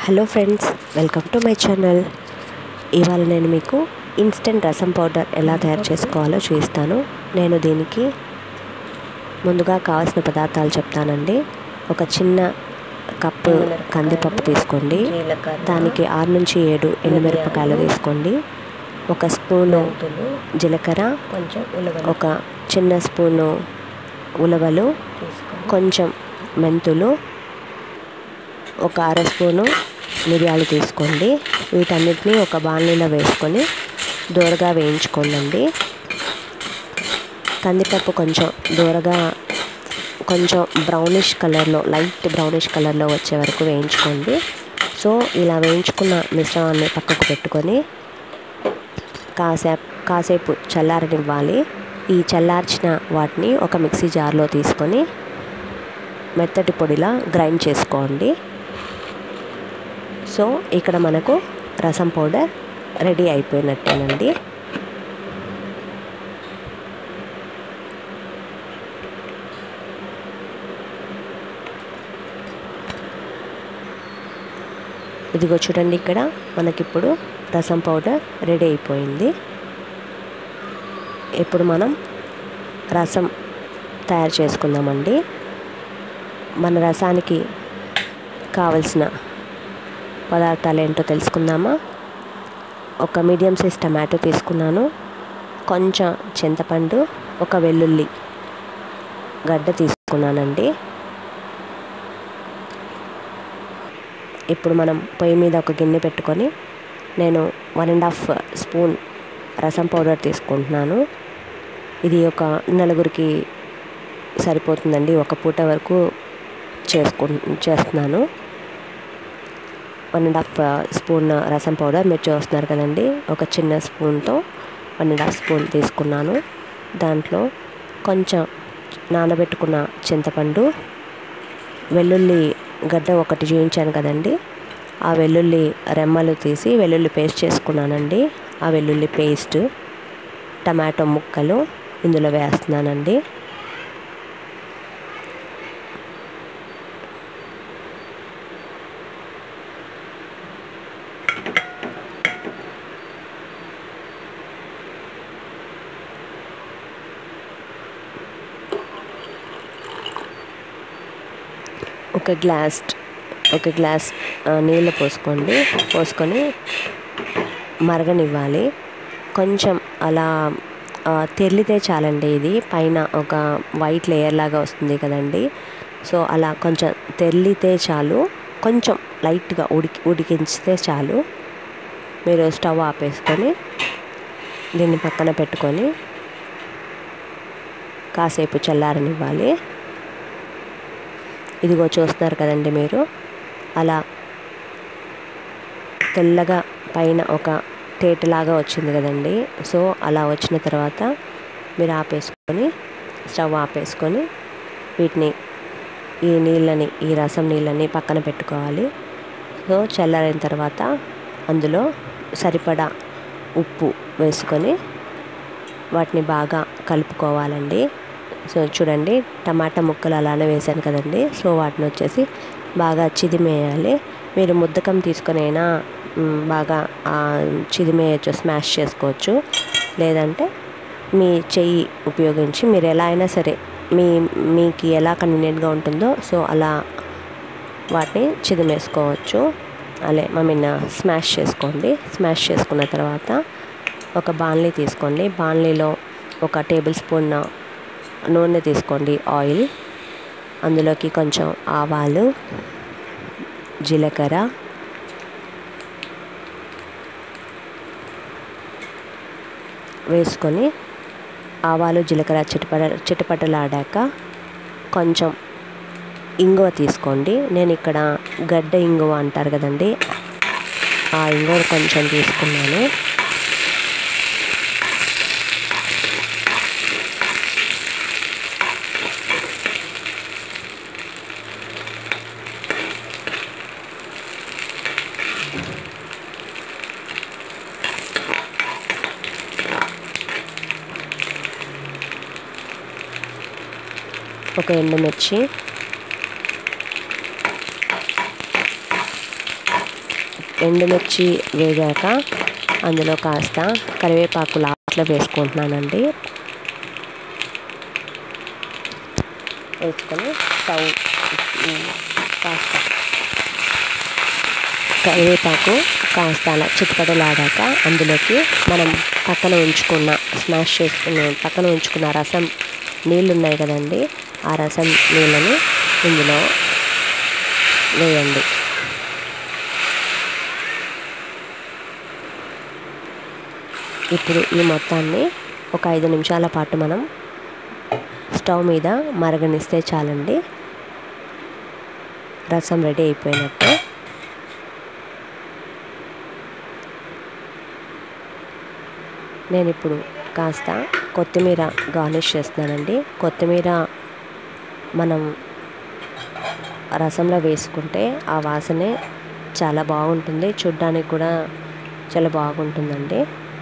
hello friends welcome to my channel ఇవాళ నేను మీకు ఇన్స్టెంట్ రసం పౌడర్ ఎలా తయారు చేసుకోవాలో చూపిస్తాను నేను దీనికి ముందుగా కావాల్సిన పదార్థాలు చెప్తానండి ఒక చిన్న కప్పు కందిపప్పు తీసుకోండి దానికి ఆరు నుంచి ఏడు ఎండుమిరపకాయలు తీసుకోండి ఒక స్పూను మెంతులు జీలకర్ర కొంచెం ఉలవలు ఒక చిన్న స్పూను ఉలవలు తీసుకొని కొంచెం మెంతులు ఒక అర స్పూను మిరియాలు తీసుకోండి వీటన్నిటిని ఒక బాణలీలో వేసుకొని దూరగా వేయించుకోండి కందిపప్పు కొంచెం దూరగా కొంచెం బ్రౌనిష్ కలర్లో లైట్ బ్రౌనిష్ కలర్లో వచ్చే వరకు వేయించుకోండి సో ఇలా వేయించుకున్న మిశ్రమాన్ని పక్కకు పెట్టుకొని కాసేపు కాసేపు చల్లారనివ్వాలి ఈ చల్లార్చిన వాటిని ఒక మిక్సీ జార్లో తీసుకొని మెత్తటి పొడిలా గ్రైండ్ చేసుకోండి సో ఇక్కడ మనకు రసం పౌడర్ రెడీ అయిపోయినట్టేనండి ఇదిగో చూడండి ఇక్కడ మనకిప్పుడు రసం పౌడర్ రెడీ అయిపోయింది ఇప్పుడు మనం రసం తయారు చేసుకుందామండి మన రసానికి కావలసిన పదార్థాలు ఏంటో తెలుసుకుందామా ఒక మీడియం సైజ్ టమాటో తీసుకున్నాను కొంచెం చింతపండు ఒక వెల్లుల్లి గడ్డ తీసుకున్నానండి ఇప్పుడు మనం పొయ్యి మీద ఒక గిన్నె పెట్టుకొని నేను one and half spoon rasam powder తీసుకుంటున్నాను ఇది ఒక నలుగురికి సరిపోతుందండి ఒక పూట వరకు చేసుకు చేస్తున్నాను one and half spoon rasam powder మీరు చూస్తున్నారు కదండి ఒక చిన్న స్పూన్తో వన్ అండ్ హాఫ్ స్పూన్ తీసుకున్నాను దాంట్లో కొంచెం నానబెట్టుకున్న చింతపండు వెల్లుల్లి గడ్డ ఒకటి చూపించాను కదండి ఆ వెల్లుల్లి రెమ్మలు తీసి వెల్లుల్లి పేస్ట్ చేసుకున్నానండి ఆ వెల్లుల్లి పేస్ట్ టమాటో ముక్కలు ఇందులో వేస్తున్నానండి ఒక గ్లాస్ ఒక గ్లాస్ ఆ, నీళ్ళు పోసుకోండి పోసుకొని మరగనివ్వాలి కొంచెం అలా ఆ, తెరిలితే చాలండి ఇది పైన ఒక వైట్ లేయర్ లాగా వస్తుంది కదండి సో అలా కొంచెం తెరిలితే చాలు కొంచెం లైట్గా ఉడికి ఉడికించితే చాలు మీరు స్టవ్ ఆపేసుకొని దీన్ని పక్కన పెట్టుకొని కాసేపు చల్లారనివ్వాలి ఇదిగో చూస్తున్నారు కదండి మీరు అలా తెల్లగా పైన ఒక తేటలాగా వచ్చింది కదండి సో అలా వచ్చిన తర్వాత మీరు ఆపేసుకొని స్టవ్ ఆపేసుకొని వీటిని ఈ నీళ్ళని ఈ రసం నీళ్ళని పక్కన పెట్టుకోవాలి సో చల్లారిన తర్వాత అందులో సరిపడా ఉప్పు వేసుకొని వాటిని బాగా కలుపుకోవాలండి సో చూడండి టమాటా ముక్కలు అలానే వేసాను కదండి సో వాటిని వచ్చేసి బాగా చిదిమేయాలి మీరు ముద్దకం తీసుకొని అయినా మ్, బాగా ఆ, చిదిమేయచ్చు స్మాష్ చేసుకోవచ్చు లేదంటే మీ చెయ్యి ఉపయోగించి మీరు ఎలా అయినా సరే మీ మీకు ఎలా కన్వీనియంట్గా ఉంటుందో సో అలా వాటిని చిదిమేసుకోవచ్చు అలే ఐ మీన్ స్మాష్ చేసుకోండి స్మాష్ చేసుకున్న తర్వాత ఒక బాణలీ తీసుకోండి బాణలీలో ఒక టేబుల్ స్పూన్ నూనె తీసుకోండి ఆయిల్ అందులోకి కొంచెం ఆవాలు జీలకర్ర వేసుకొని ఆవాలు జీలకర్ర చిటపట చిటపటలాడాక కొంచెం ఇంగువ తీసుకోండి నేను ఇక్కడ గడ్డ ఇంగువ అంటారు కదండి ఆ ఇంగువ కొంచెం తీసుకున్నాను ఒక ఎండుమిర్చి ఎండుమిర్చి వేగాక అందులో కాస్త కరివేపాకు లాస్ట్లో వేసుకుంటున్నానండి వేసుకొని స్టవ్ కాస్త కరివేపాకు కాస్త అలా చిటపటలాడాక అందులోకి మనం పక్కన ఉంచుకున్న స్మాష్ చేసుకున్న పక్కన ఉంచుకున్న రసం నీళ్ళు ఉన్నాయి కదండి ఆ రసం నీళ్ళని ఇందులో వేయండి ఇప్పుడు ఈ మొత్తాన్ని ఒక ఐదు నిమిషాల పాటు మనం స్టవ్ మీద మరగనిస్తే చాలండి రసం రెడీ అయిపోయినట్టు నేను ఇప్పుడు కాస్త కొత్తిమీర గార్నిష్ చేస్తున్నానండి కొత్తిమీర మనం రసంలో వేసుకుంటే ఆ వాసనే చాలా బాగుంటుంది చూడ్డానికి కూడా చాలా బాగుంటుందండి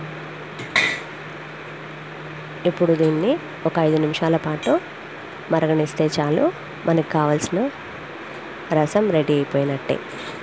ఇప్పుడు దీన్ని ఒక ఐదు నిమిషాల పాటు మరగనిస్తే చాలు మనకు కావాల్సిన రసం రెడీ అయిపోయినట్టే